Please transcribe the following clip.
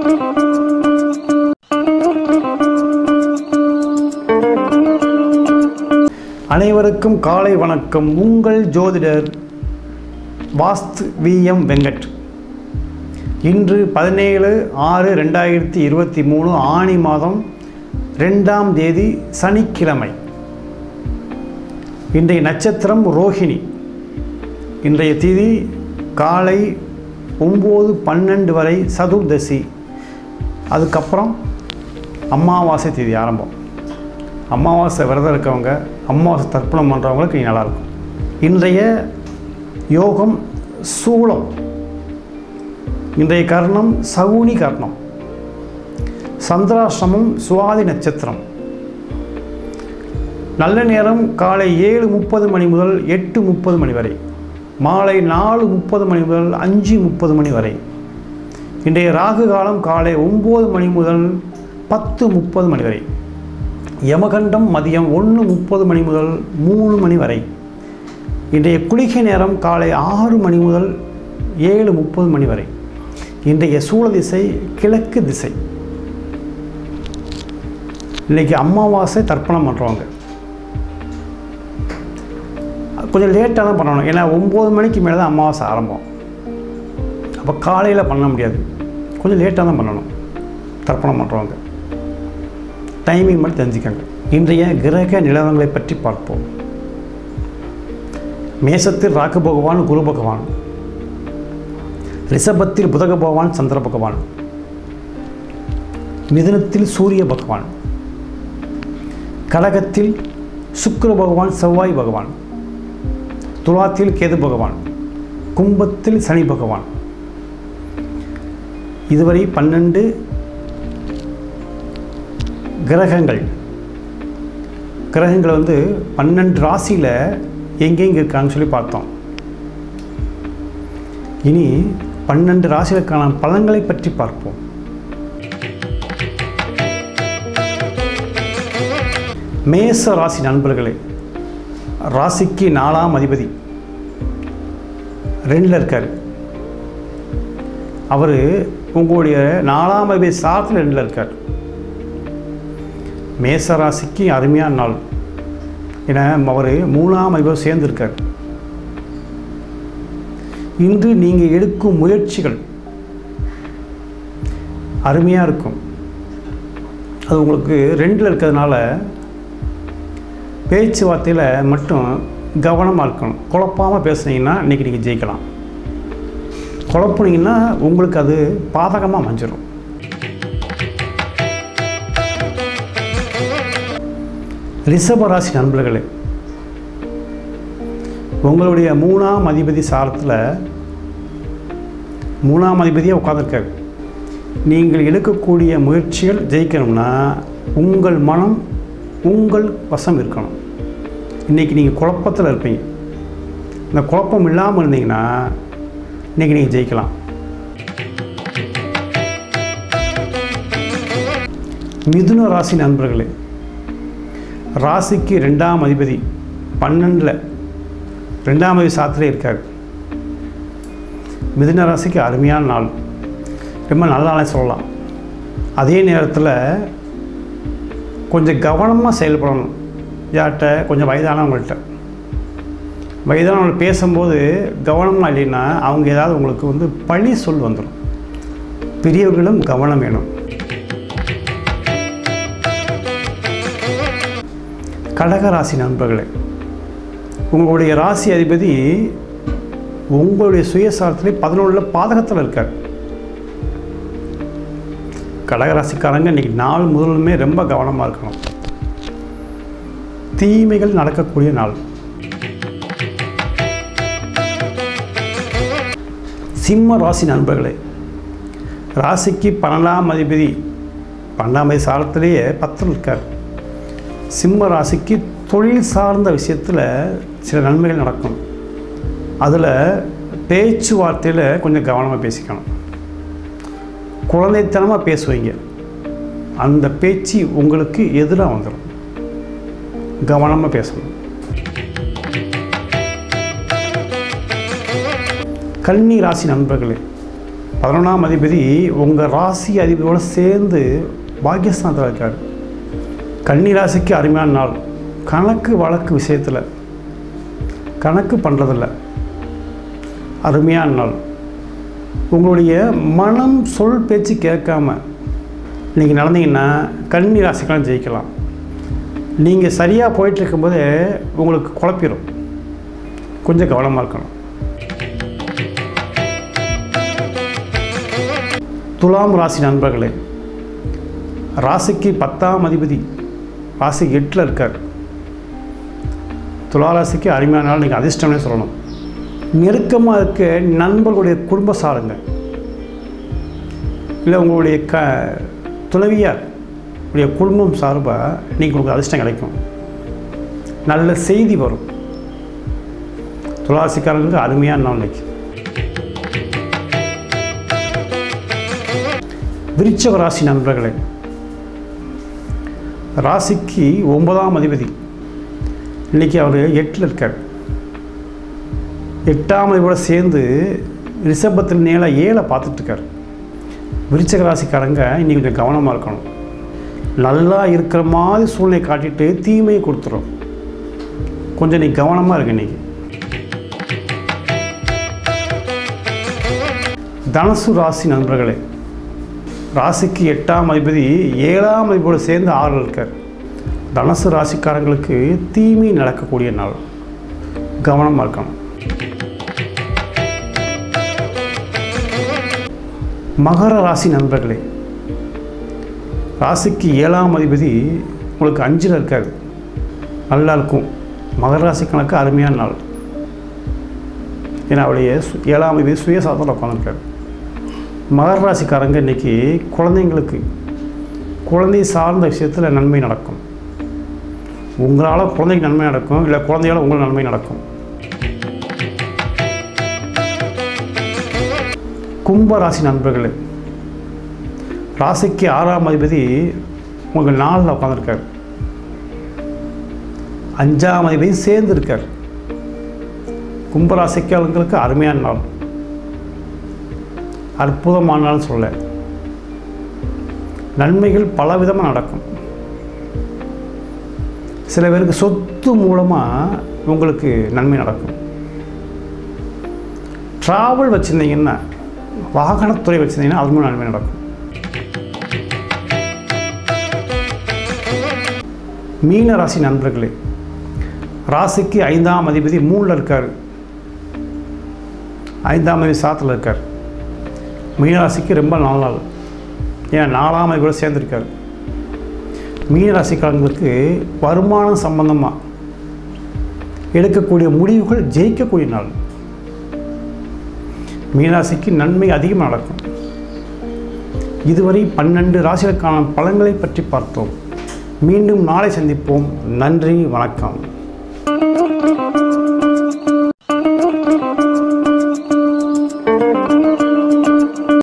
அனைவருக்கும் காலை வணக்கம் உங்கள் ஜோதிடர் வாஸ்து விஎம் வெங்கட் இன்று பதினேழு ஆறு ரெண்டாயிரத்தி இருபத்தி மூணு ஆணி மாதம் ரெண்டாம் தேதி சனிக்கிழமை இன்றைய நட்சத்திரம் ரோஹிணி இன்றைய திதி காலை ஒம்பது பன்னெண்டு வரை சதுர்தசி அதுக்கப்புறம் அமாவாசை திதி ஆரம்பம் அமாவாசை விரதம் இருக்கவங்க அமாவாசை தர்ப்பணம் பண்ணுறவங்களுக்கு இனி நல்லாயிருக்கும் இன்றைய யோகம் சூளம் இன்றைய கர்ணம் சகுனி கர்ணம் சந்திராசிரமம் சுவாதி நட்சத்திரம் நல்ல நேரம் காலை ஏழு முப்பது மணி முதல் எட்டு முப்பது மணி வரை மாலை நாலு முப்பது மணி முதல் அஞ்சு முப்பது மணி வரை இன்றைய ராகு காலம் காலை ஒம்பது மணி முதல் பத்து முப்பது மணி வரை யமகண்டம் மதியம் ஒன்று முப்பது மணி முதல் மூணு மணி வரை இன்றைய குளிகை நேரம் காலை ஆறு மணி முதல் ஏழு முப்பது மணி வரை இன்றைய சூழ திசை கிழக்கு திசை இன்றைக்கி அமாவாசை தர்ப்பணம் பண்ணுறவங்க கொஞ்சம் லேட்டாக தான் பண்ணணும் ஏன்னா ஒம்பது மணிக்கு மேலே தான் அமாவாசை ஆரம்பம் அப்போ காலையில் பண்ண முடியாது கொஞ்சம் லேட்டாக தான் பண்ணணும் தர்ப்பணம் பண்ணுறவங்க டைமிங் மட்டும் தெரிஞ்சுக்கோங்க இன்றைய கிரக நிலவரங்களை பற்றி பார்ப்போம் மேசத்தில் ராகு பகவான் குரு பகவான் ரிஷபத்தில் புதக பகவான் சந்திர பகவான் மிதுனத்தில் சூரிய பகவான் கடகத்தில் சுக்கிர பகவான் செவ்வாய் பகவான் துலாத்தில் கேது பகவான் கும்பத்தில் சனி பகவான் இதுவரை பன்னெண்டு கிரகங்கள் கிரகங்கள் வந்து பன்னெண்டு ராசியில் எங்கெங்கே இருக்காங்கன்னு சொல்லி பார்த்தோம் இனி பன்னெண்டு ராசிகளுக்கான பலன்களை பற்றி பார்ப்போம் மேச ராசி நண்பர்களே ராசிக்கு நாலாம் அதிபதி ரெண்டில் இருக்கார் அவர் உங்களுடைய நாலாம் அதிபதி சாரத்தில் ரெண்டில் இருக்கார் மேச ராசிக்கு அருமையான நாள் ஏன்னா அவர் மூணாம் அதிபர் சேர்ந்திருக்கார் இன்று நீங்கள் எடுக்கும் முயற்சிகள் அருமையாக இருக்கும் அது உங்களுக்கு ரெண்டில் இருக்கிறதுனால பேச்சுவார்த்தையில் மட்டும் கவனமாக இருக்கணும் குழப்பாமல் பேசுனீங்கன்னா இன்றைக்கி நீங்கள் ஜெயிக்கலாம் குழப்புனீங்கன்னா உங்களுக்கு அது பாதகமாக அமைஞ்சிடும் ரிஷபராசி நண்பர்களே உங்களுடைய மூணாம் அதிபதி சாரத்தில் மூணாம் அதிபதியாக உட்காந்துருக்காரு நீங்கள் எடுக்கக்கூடிய முயற்சிகள் ஜெயிக்கணும்னா உங்கள் மனம் உங்கள் வசம் இருக்கணும் இன்றைக்கி நீங்கள் குழப்பத்தில் இருப்பீங்க இந்த குழப்பம் இல்லாமல் இருந்தீங்கன்னா இன்றைக்கி நீங்கள் ஜெயிக்கலாம் மிதுன ராசி நண்பர்களே ராசிக்கு ரெண்டாம் அதிபதி பன்னெண்டில் ரெண்டாம் அதிபதி சாத்திலே இருக்கார் மிதுன ராசிக்கு அருமையான நாள் ரொம்ப நல்ல நாளே சொல்லலாம் அதே நேரத்தில் கொஞ்சம் கவனமாக செயல்படணும் யார்கிட்ட கொஞ்சம் வயதானவங்கள்ட்ட வயதானவங்க பேசும்போது கவனமாக இல்லைன்னா அவங்க ஏதாவது உங்களுக்கு வந்து பழி சொல் வந்துடும் பெரியவர்களும் கவனம் வேணும் கடக ராசி நண்பர்களே உங்களுடைய ராசி அதிபதி உங்களுடைய சுயசாரத்திலே பதினொன்றில் பாதகத்தில் இருக்கார் கடகராசிக்காரங்க இன்றைக்கி நாள் முதலுமே ரொம்ப கவனமாக இருக்கணும் தீமைகள் நடக்கக்கூடிய நாள் சிம்ம ராசி நண்பர்களே ராசிக்கு பன்னெண்டாம் அதிபதி பன்னெண்டாம் அதிபதி சாரத்திலேயே பத்தில் இருக்கார் சிம்ம ராசிக்கு தொழில் சார்ந்த விஷயத்தில் சில நன்மைகள் நடக்கும் அதில் பேச்சுவார்த்தையில் கொஞ்சம் கவனமாக பேசிக்கணும் குழந்தைத்தனமாக பேசுவீங்க அந்த பேச்சு உங்களுக்கு எதிராக வந்துடும் கவனமாக பேசணும் கன்னி ராசி நண்பர்களே பதினொன்றாம் அதிபதி உங்கள் ராசி அதிபதியோடு சேர்ந்து பாக்கியஸ்தானத்தில் இருக்கார் கன்னி ராசிக்கு அருமையான நாள் கணக்கு வழக்கு விஷயத்தில் கணக்கு பண்ணுறதில்ல அருமையான நாள் உங்களுடைய மனம் சொல் பேச்சு கேட்காம நீங்கள் நடந்தீங்கன்னா கன்னி ராசிக்கெல்லாம் ஜெயிக்கலாம் நீங்கள் சரியாக போயிட்டு இருக்கும்போதே உங்களுக்கு குழப்பிடும் கொஞ்சம் கவனமாக இருக்கணும் துலாம் ராசி நண்பர்களே ராசிக்கு பத்தாம் அதிபதி ராசி எட்டில் இருக்கார் துலா ராசிக்கு அருமையான நாள் நீங்கள் அதிர்ஷ்டம்னே சொல்லணும் நெருக்கமாக இருக்க நண்பர்களுடைய குடும்ப சாருங்க இல்லை உங்களுடைய க துணைவியார் உடைய குடும்பம் சார்பாக நீங்கள் உங்களுக்கு அதிர்ஷ்டம் கிடைக்கும் நல்ல செய்தி வரும் துளாசிக்காரங்களுக்கு அருமையான நாள் இன்னைக்கு விருச்சக ராசி நண்பர்களே ராசிக்கு ஒன்பதாம் அதிபதி இன்றைக்கி அவர் எட்டில் இருக்கார் எட்டாம் அதிபதியோட சேர்ந்து ரிஷபத்தில் நேல ஏழை பார்த்துட்ருக்கார் விருச்சக ராசிக்காரங்க இன்றைக்கி கொஞ்சம் கவனமாக இருக்கணும் நல்லா இருக்கிற மாதிரி சூழ்நிலை காட்டிட்டு தீமையை கொடுத்துரும் கொஞ்சம் நீ கவனமாக இருக்கு இன்றைக்கி தனுசு ராசி நண்பர்களே ராசிக்கு எட்டாம் அதிபதி ஏழாம் அதிபதியோடு சேர்ந்து ஆறு இருக்கார் தனுசு ராசிக்காரங்களுக்கு தீமை நடக்கக்கூடிய நாள் கவனமாக இருக்கணும் மகர ராசி நண்பர்களே ராசிக்கு ஏழாம் அதிபதி உங்களுக்கு அஞ்சில் இருக்கார் நல்லா இருக்கும் மகர ராசி கணக்கு அருமையான நாள் ஏன்னா அவருடைய சு- ஏழாம் அதிபதி சுயசாதத்தில் உட்காந்துருக்கார் மகர ராசிக்காரங்க இன்றைக்கி குழந்தைங்களுக்கு குழந்தை சார்ந்த விஷயத்தில் நன்மை நடக்கும் உங்களால் குழந்தைக்கு நன்மை நடக்கும் இல்லை குழந்தையால் உங்களுக்கு நன்மை நடக்கும் கும்ப ராசி நண்பர்களே ராசிக்கு ஆறாம் அதிபதி உங்கள் நாளில் உட்காந்துருக்கார் அஞ்சாம் அதிபதி சேர்ந்து இருக்கார் கும்பராசிக்காரங்களுக்கு அருமையான நாள் அற்புதமான நாள் சொல்ல நன்மைகள் பலவிதமாக நடக்கும் சில பேருக்கு சொத்து மூலமாக உங்களுக்கு நன்மை நடக்கும் ட்ராவல் வச்சுருந்தீங்கன்னா வாகனத்துறை வச்சுருந்தீங்கன்னா அது மூலம் நன்மை நடக்கும் மீன ராசி நண்பர்களே ராசிக்கு ஐந்தாம் அதிபதி மூணில் இருக்கார் ஐந்தாம் அதிபதி சாத்தில் இருக்கார் மீனராசிக்கு ரொம்ப நல்ல நாள் ஏன் நாலாம் அதிபதி கூட சேர்ந்துருக்கார் மீனராசிக்காரங்களுக்கு வருமானம் சம்பந்தமாக எடுக்கக்கூடிய முடிவுகள் ஜெயிக்கக்கூடிய நாள் மீனராசிக்கு நன்மை அதிகமாக நடக்கும் இதுவரை பன்னெண்டு ராசிகளுக்கான பலன்களை பற்றி பார்த்தோம் மீண்டும் நாளை சந்திப்போம் நன்றி வணக்கம்